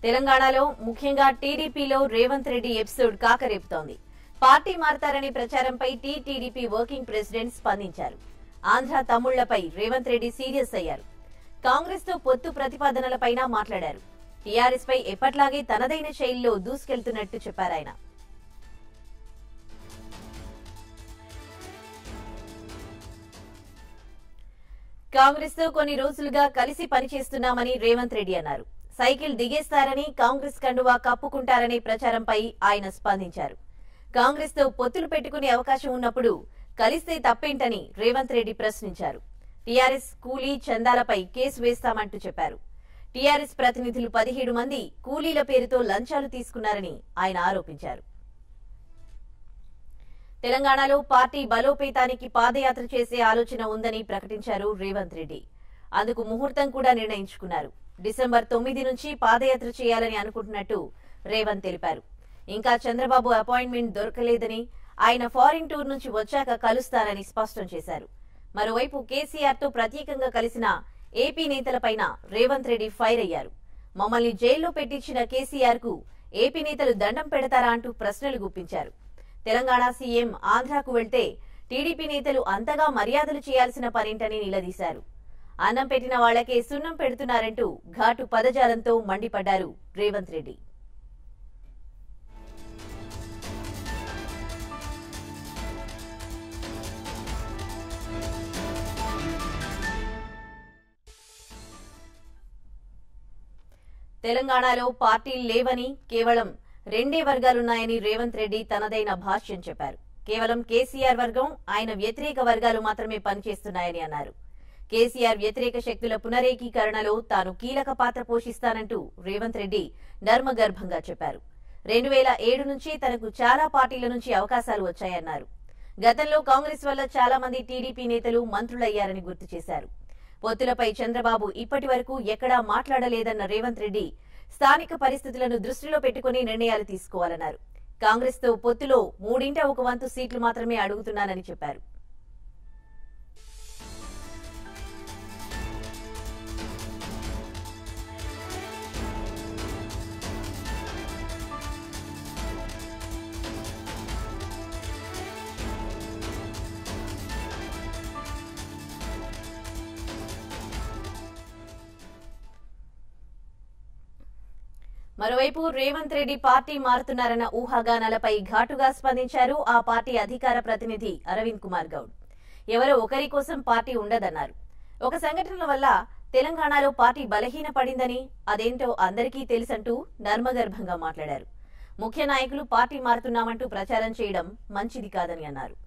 తెలంగాణలో ముఖ్యంగా టీడీపీలో రేవంత్ రెడ్డి ఎపిసోడ్ కాకరేపుతోంది పార్టీ మారతారనే ప్రచారంపై టీటీడీపీ వర్కింగ్ ప్రెసిడెంట్ స్పందించారు ఆంధ్ర తమ్ముళ్లపై రేవంత్ రెడ్డి సీరియస్ అయ్యారు కాంగ్రెస్ తో పొత్తు ప్రతిపాదనలపైన మాట్లాడారు టీఆర్ఎస్ పై ఎప్పట్లాగే తనదైన శైలిలో దూసుకెళ్తున్నట్టు చెప్పారాయన కాంగ్రెస్ తో కొన్ని రోజులుగా కలిసి పనిచేస్తున్నామని రేవంత్ రెడ్డి అన్నారు సైకిల్ దిగేస్తారని కాంగ్రెస్ కండువా కప్పుకుంటారనే ప్రచారంపై ఆయన స్పందించారు కాంగ్రెస్ తో పొత్తులు పెట్టుకునే అవకాశం ఉన్నప్పుడు కలిస్తే తప్పేంటని రేవంత్ రెడ్డి ప్రశ్నించారు టీఆర్ఎస్ కూలీ చందాలపై కేసు వేస్తామంటూ చెప్పారు టీఆర్ఎస్ ప్రతినిధులు పదిహేడు మంది కూలీల పేరుతో లంచాలు తీసుకున్నారని ఆయన ఆరోపించారు తెలంగాణలో పార్టీ బలోపేతానికి పాదయాత్ర చేసే ఆలోచన ఉందని ప్రకటించారు రేవంత్ రెడ్డి అందుకు ముహూర్తం కూడా నిర్ణయించుకున్నారు డిసెంబర్ తొమ్మిది నుంచి పాదయాత్ర చేయాలని అనుకుంటున్నట్టు రేవంత్ తెలిపారు ఇంకా చంద్రబాబు అపాయింట్మెంట్ దొరకలేదని ఆయన ఫారిన్ టూర్ నుంచి వచ్చాక కలుస్తారని స్పష్టం చేశారు మరోవైపు కేసీఆర్ తో ప్రత్యేకంగా కలిసిన ఏపీ నేతలపైన రేవంత్ రెడ్డి ఫైర్ అయ్యారు మమ్మల్ని జైల్లో పెట్టించిన కేసీఆర్ కు ఏపీ నేతలు దండం పెడతారా అంటూ ప్రశ్నలు గుప్పించారు తెలంగాణ సీఎం ఆంధ్రాకు వెళ్తే టీడీపీ నేతలు అంతగా మర్యాదలు చేయాల్సిన పనేంటని నిలదీశారు అన్నం పెట్టిన వాళ్లకే సున్నం పెడుతున్నారంటూ ఘాటు పదజాలంతో మండిపడ్డారు రేవంత్ రెడ్డి తెలంగాణలో పార్టీలు లేవని కేవలం రెండే వర్గాలున్నాయని రేవంత్ రెడ్డి తనదైన భాష్యం చెప్పారు కేవలం కేసీఆర్ వర్గం ఆయన వ్యతిరేక వర్గాలు మాత్రమే పనిచేస్తున్నాయని అన్నారు కేసీఆర్ వ్యతిరేక శక్తుల పునరేకీకరణలో తాను కీలక పాత్ర పోషిస్తానంటూ రేవంత్ రెడ్డి నర్మగర్భంగా చెప్పారు రెండు వేల ఏడు నుంచి తనకు చాలా పార్టీల నుంచి అవకాశాలు వచ్చాయన్నారు గతంలో కాంగ్రెస్ వల్ల చాలా మంది టీడీపీ నేతలు మంత్రులయ్యారని గుర్తు చేశారు పొత్తులపై చంద్రబాబు ఇప్పటి వరకు ఎక్కడా మాట్లాడలేదన్న రేవంత్ రెడ్డి స్థానిక పరిస్థితులను దృష్టిలో పెట్టుకుని నిర్ణయాలు తీసుకోవాలన్నారు కాంగ్రెస్ తో పొత్తులో మూడింట ఒక వంతు సీట్లు మాత్రమే అడుగుతున్నానని చెప్పారు మరోవైపు రేవంత్ రెడ్డి పార్టీ మారుతున్నారన్న ఊహాగానాలపై ఘాటుగా స్పందించారు ఆ పార్టీ అధికార ప్రతినిధి అరవింద్ కుమార్ గౌడ్ ఎవరో ఒకరి కోసం పార్టీ ఉండదన్నారు ఒక సంఘటనల వల్ల తెలంగాణలో పార్టీ బలహీన పడిందని అదేంటో అందరికీ తెలుసంటూ నర్మగర్భంగా మాట్లాడారు ముఖ్య నాయకులు పార్టీ మారుతున్నామంటూ ప్రచారం చేయడం మంచిది కాదని అన్నారు